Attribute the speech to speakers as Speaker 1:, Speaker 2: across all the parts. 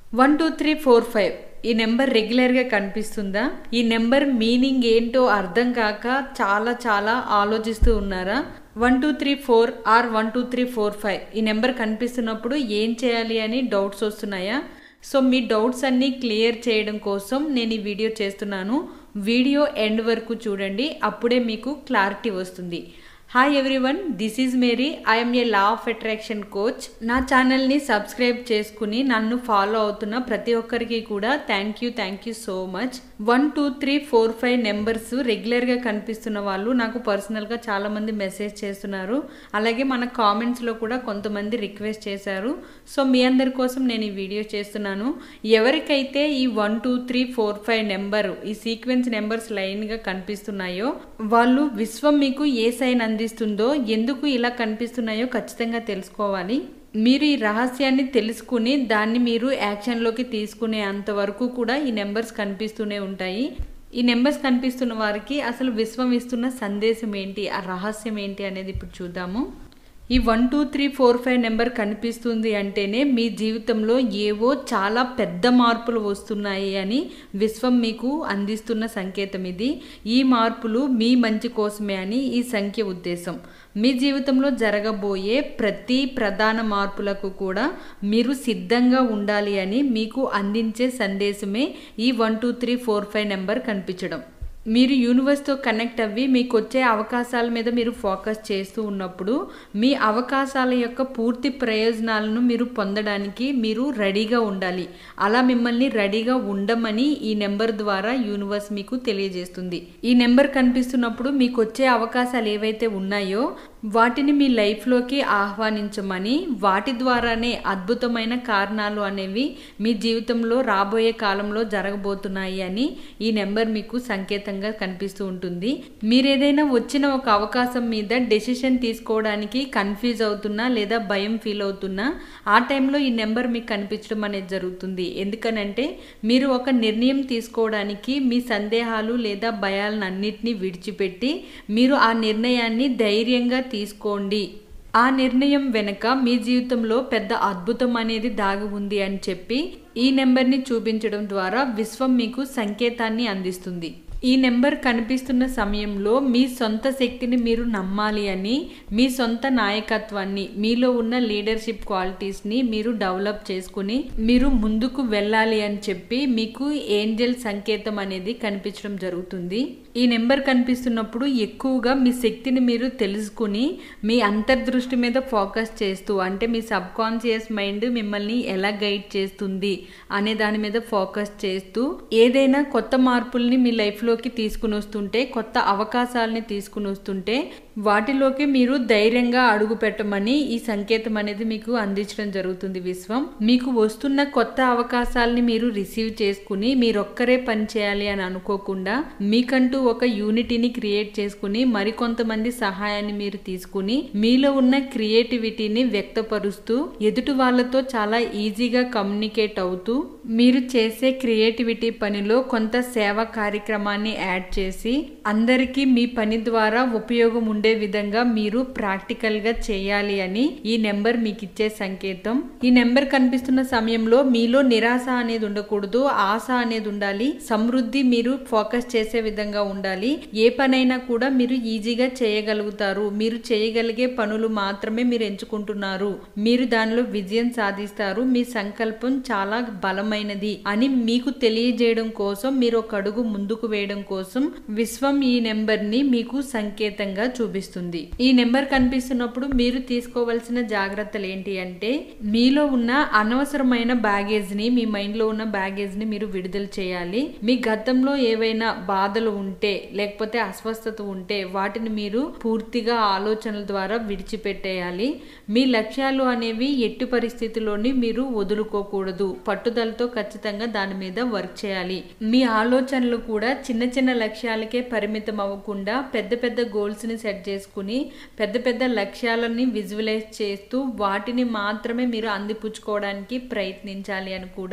Speaker 1: one two three four five ఈ number రెగ్యులర్గా కనిపిస్తుందా ఈ నెంబర్ మీనింగ్ ఏంటో అర్థం కాక చాలా చాలా ఆలోచిస్తూ ఉన్నారా one two three four or one two three four five ఈ నెంబర్ కనిపిస్తున్నప్పుడు ఏం చేయాలి అని డౌట్స్ వస్తున్నాయా సో మీ డౌట్స్ అన్నీ క్లియర్ చేయడం కోసం నేను ఈ వీడియో చేస్తున్నాను వీడియో ఎండ్ వరకు చూడండి అప్పుడే మీకు క్లారిటీ వస్తుంది hi everyone this is Mary I'm a law of attraction coach నా ఛానల్ని సబ్స్క్రైబ్ చేసుకుని నన్ను ఫాలో అవుతున్న ప్రతి ఒక్కరికి కూడా thank you thank you so much one two three four five numbers రెగ్యులర్గా కనిపిస్తున్న వాళ్ళు నాకు పర్సనల్గా చాలామంది మెసేజ్ చేస్తున్నారు అలాగే మన కామెంట్స్లో కూడా కొంతమంది రిక్వెస్ట్ చేశారు సో మీ అందరి కోసం నేను ఈ వీడియో చేస్తున్నాను ఎవరికైతే ఈ one two three four five number ఈ సీక్వెన్స్ నెంబర్స్ లైన్గా కనిపిస్తున్నాయో వాళ్ళు విశ్వం మీకు ఏ సైన్ అందిస్తుందో ఎందుకు ఇలా కనిపిస్తున్నాయో ఖచ్చితంగా తెలుసుకోవాలి మీరు ఈ రహస్యాన్ని తెలుసుకుని దాన్ని మీరు యాక్షన్లోకి తీసుకునే అంతవరకు కూడా ఈ నెంబర్స్ కనిపిస్తూనే ఉంటాయి ఈ నెంబర్స్ కనిపిస్తున్న వారికి అసలు విశ్వం ఇస్తున్న సందేశం ఏంటి ఆ రహస్యం ఏంటి అనేది ఇప్పుడు చూద్దాము ఈ one two three four five number కనిపిస్తుంది అంటేనే మీ జీవితంలో ఏవో చాలా పెద్ద మార్పులు వస్తున్నాయి అని విశ్వం మీకు అందిస్తున్న సంకేతం ఇది ఈ మార్పులు మీ మంచి కోసమే అని ఈ సంఖ్య ఉద్దేశం మీ జీవితంలో జరగబోయే ప్రతి ప్రధాన మార్పులకు కూడా మీరు సిద్ధంగా ఉండాలి అని మీకు అందించే సందేశమే ఈ one two three four five number కనిపించడం మీరు యూనివర్స్తో కనెక్ట్ అవ్వి మీకు వచ్చే అవకాశాల మీద మీరు ఫోకస్ చేస్తూ ఉన్నప్పుడు మీ అవకాశాల యొక్క పూర్తి ప్రయోజనాలను మీరు పొందడానికి మీరు రెడీగా ఉండాలి అలా మిమ్మల్ని రెడీగా ఉండమని ఈ నెంబర్ ద్వారా యూనివర్స్ మీకు తెలియజేస్తుంది ఈ నెంబర్ కనిపిస్తున్నప్పుడు మీకు వచ్చే అవకాశాలు ఏవైతే ఉన్నాయో వాటిని మీ లైఫ్లోకి ఆహ్వానించమని వాటి ద్వారానే అద్భుతమైన కారణాలు అనేవి మీ జీవితంలో రాబోయే కాలంలో జరగబోతున్నాయి అని ఈ నెంబర్ మీకు సంకేతంగా కనిపిస్తూ ఉంటుంది మీరు ఏదైనా వచ్చిన ఒక అవకాశం మీద డెసిషన్ తీసుకోవడానికి కన్ఫ్యూజ్ అవుతున్నా లేదా భయం ఫీల్ అవుతున్నా ఆ టైంలో ఈ నెంబర్ మీకు కనిపించడం అనేది జరుగుతుంది ఎందుకనంటే మీరు ఒక నిర్ణయం తీసుకోవడానికి మీ సందేహాలు లేదా భయాలను అన్నిటినీ విడిచిపెట్టి మీరు ఆ నిర్ణయాన్ని ధైర్యంగా తీసుకోండి ఆ నిర్ణయం వెనుక మీ జీవితంలో పెద్ద అద్భుతం అనేది దాగి ఉంది అని చెప్పి ఈ నెంబర్ని చూపించడం ద్వారా విశ్వం మీకు సంకేతాన్ని అందిస్తుంది ఈ నెంబర్ కనిపిస్తున్న సమయంలో మీ సొంత శక్తిని మీరు నమ్మాలి అని మీ సొంత నాయకత్వాన్ని మీలో ఉన్న లీడర్షిప్ క్వాలిటీస్ని మీరు డెవలప్ చేసుకుని మీరు ముందుకు వెళ్ళాలి అని చెప్పి మీకు ఏంజల్ సంకేతం అనేది కనిపించడం జరుగుతుంది ఈ నెంబర్ కనిపిస్తున్నప్పుడు ఎక్కువగా మీ శక్తిని మీరు తెలుసుకుని మీ అంతర్దృష్టి మీద ఫోకస్ చేస్తూ అంటే మీ సబ్ కాన్షియస్ మైండ్ మిమ్మల్ని ఎలా గైడ్ చేస్తుంది అనే దాని మీద ఫోకస్ చేస్తూ ఏదైనా కొత్త మార్పుల్ని మీ లైఫ్లోకి తీసుకుని వస్తుంటే కొత్త అవకాశాలని తీసుకుని వస్తుంటే వాటిలోకి మీరు ధైర్యంగా అడుగు పెట్టమని ఈ సంకేతం అనేది మీకు అందించడం జరుగుతుంది విశ్వం మీకు వస్తున్న కొత్త అవకాశాలని మీరు రిసీవ్ చేసుకుని మీరొక్కరే పని చేయాలి అని అనుకోకుండా మీకంటూ ఒక యూనిటీని క్రియేట్ చేసుకుని మరికొంతమంది సహాయాన్ని మీరు తీసుకుని మీలో ఉన్న క్రియేటివిటీని వ్యక్తపరుస్తూ ఎదుటి వాళ్ళతో చాలా ఈజీగా కమ్యూనికేట్ అవుతూ మీరు చేసే క్రియేటివిటీ పనిలో కొంత సేవ కార్యక్రమాన్ని యాడ్ చేసి అందరికీ మీ పని ద్వారా ఉపయోగం ఉండే విధంగా మీరు ప్రాక్టికల్ గా చేయాలి అని ఈ నెంబర్ మీకు ఇచ్చే సంకేతం ఈ నెంబర్ కనిపిస్తున్న సమయంలో మీలో నిరాశ అనేది ఉండకూడదు ఆశ అనేది ఉండాలి సమృద్ధి మీరు ఫోకస్ చేసే విధంగా ఉండాలి ఏ పనైనా కూడా మీరు ఈజీగా చేయగలుగుతారు మీరు చేయగలిగే పనులు మాత్రమే మీరు ఎంచుకుంటున్నారు మీరు దానిలో విజయం సాధిస్తారు మీ సంకల్పం చాలా బలమైనది అని మీకు తెలియజేయడం కోసం మీరు ఒక అడుగు ముందుకు వేయడం కోసం విశ్వం ఈ నెంబర్ ని మీకు సంకేతంగా చూపిస్తుంది ఈ నెంబర్ కనిపిస్తున్నప్పుడు మీరు తీసుకోవాల్సిన జాగ్రత్తలు ఏంటి అంటే మీలో ఉన్న అనవసరమైన బ్యాగేజ్ ని మీ మైండ్ లో ఉన్న బ్యాగేజ్ ని మీరు విడుదల చేయాలి మీ గతంలో ఏవైనా బాధలు ఉంటే లేకపోతే అస్వస్థత ఉంటే వాటిని మీరు పూర్తిగా ఆలోచనల ద్వారా విడిచిపెట్టేయాలి మీ లక్ష్యాలు అనేవి ఎట్టి పరిస్థితిలోని మీరు వదులుకోకూడదు పట్టుదలతో ఖచ్చితంగా దాని మీద వర్క్ చేయాలి మీ ఆలోచనలు కూడా చిన్న చిన్న లక్ష్యాలకే పరిమితం అవ్వకుండా పెద్ద పెద్ద గోల్స్ ని సెట్ చేసుకుని పెద్ద పెద్ద లక్ష్యాలని విజువలైజ్ చేస్తూ వాటిని మాత్రమే మీరు అందిపుచ్చుకోవడానికి ప్రయత్నించాలి అని కూడా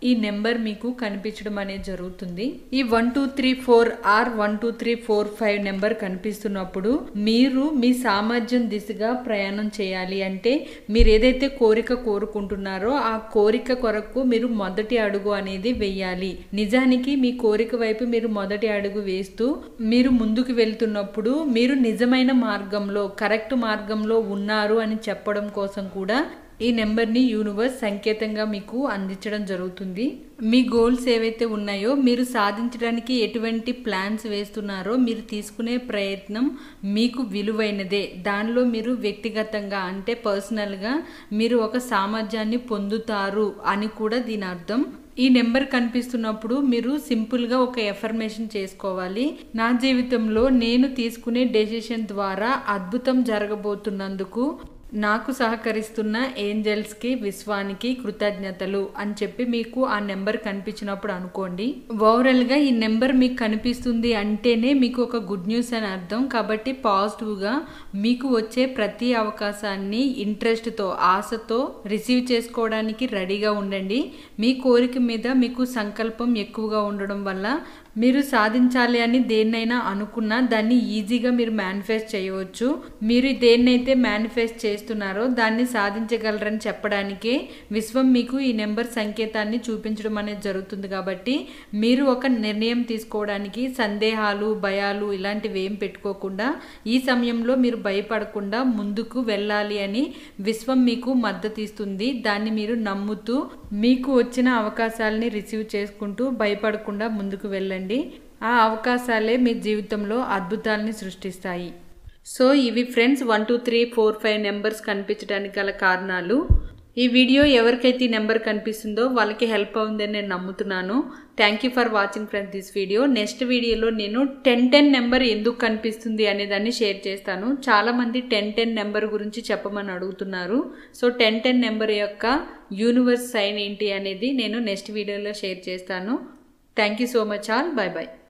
Speaker 1: ఈ నెంబర్ మీకు కనిపించడం అనేది జరుగుతుంది ఈ one two three four or one two three four five number కనిపిస్తున్నప్పుడు మీరు మీ సామర్థ్యం దిశగా ప్రయాణం చేయాలి అంటే మీరు ఏదైతే కోరిక కోరుకుంటున్నారో ఆ కోరిక కొరకు మీరు మొదటి అడుగు అనేది వెయ్యాలి నిజానికి మీ కోరిక వైపు మీరు మొదటి అడుగు వేస్తూ మీరు ముందుకు వెళ్తున్నప్పుడు మీరు నిజమైన మార్గంలో కరెక్ట్ మార్గంలో ఉన్నారు అని చెప్పడం కోసం కూడా ఈ నెంబర్ని యూనివర్స్ సంకేతంగా మీకు అందించడం జరుగుతుంది మీ గోల్స్ ఏవైతే ఉన్నాయో మీరు సాధించడానికి ఎటువంటి ప్లాన్స్ వేస్తున్నారో మీరు తీసుకునే ప్రయత్నం మీకు విలువైనదే దానిలో మీరు వ్యక్తిగతంగా అంటే పర్సనల్గా మీరు ఒక సామర్థ్యాన్ని పొందుతారు అని కూడా దీని అర్థం ఈ నెంబర్ కనిపిస్తున్నప్పుడు మీరు సింపుల్గా ఒక ఎఫర్మేషన్ చేసుకోవాలి నా జీవితంలో నేను తీసుకునే డెసిషన్ ద్వారా అద్భుతం జరగబోతున్నందుకు నాకు సహకరిస్తున్న ఏంజల్స్కి విశ్వానికి కృతజ్ఞతలు అని చెప్పి మీకు ఆ నెంబర్ కనిపించినప్పుడు అనుకోండి ఓవరాల్గా ఈ నెంబర్ మీకు కనిపిస్తుంది అంటేనే మీకు ఒక గుడ్ న్యూస్ అని అర్థం కాబట్టి పాజిటివ్గా మీకు వచ్చే ప్రతి అవకాశాన్ని ఇంట్రెస్ట్తో ఆశతో రిసీవ్ చేసుకోవడానికి రెడీగా ఉండండి మీ కోరిక మీద మీకు సంకల్పం ఎక్కువగా ఉండడం వల్ల మీరు సాధించాలి అని దేన్నైనా అనుకున్నా దాన్ని ఈజీగా మీరు మేనిఫెస్ట్ చేయవచ్చు మీరు దేన్నైతే మేనిఫెస్ట్ చేస్తున్నారో దాన్ని సాధించగలరని చెప్పడానికే విశ్వం మీకు ఈ నెంబర్ సంకేతాన్ని చూపించడం అనేది జరుగుతుంది కాబట్టి మీరు ఒక నిర్ణయం తీసుకోవడానికి సందేహాలు భయాలు ఇలాంటివి ఏం పెట్టుకోకుండా ఈ సమయంలో మీరు భయపడకుండా ముందుకు వెళ్ళాలి అని విశ్వం మీకు మద్దతు ఇస్తుంది దాన్ని మీరు నమ్ముతూ మీకు వచ్చిన అవకాశాలని రిసీవ్ చేసుకుంటూ భయపడకుండా ముందుకు వెళ్ళండి ఆ అవకాశాలే మీ జీవితంలో అద్భుతాలని సృష్టిస్తాయి సో ఇవి friends one two three four five numbers కనిపించడానికి గల కారణాలు ఈ వీడియో ఎవరికైతే ఈ నెంబర్ కనిపిస్తుందో వాళ్ళకి హెల్ప్ అవుందని నేను నమ్ముతున్నాను thank you for watching friends this video next వీడియోలో నేను టెన్ టెన్ నెంబర్ ఎందుకు కనిపిస్తుంది అనే దాన్ని షేర్ చేస్తాను చాలామంది టెన్ టెన్ నెంబర్ గురించి చెప్పమని అడుగుతున్నారు సో టెన్ టెన్ నెంబర్ యొక్క యూనివర్స్ సైన్ ఏంటి అనేది నేను నెక్స్ట్ వీడియోలో షేర్ చేస్తాను thank you so much all bye bye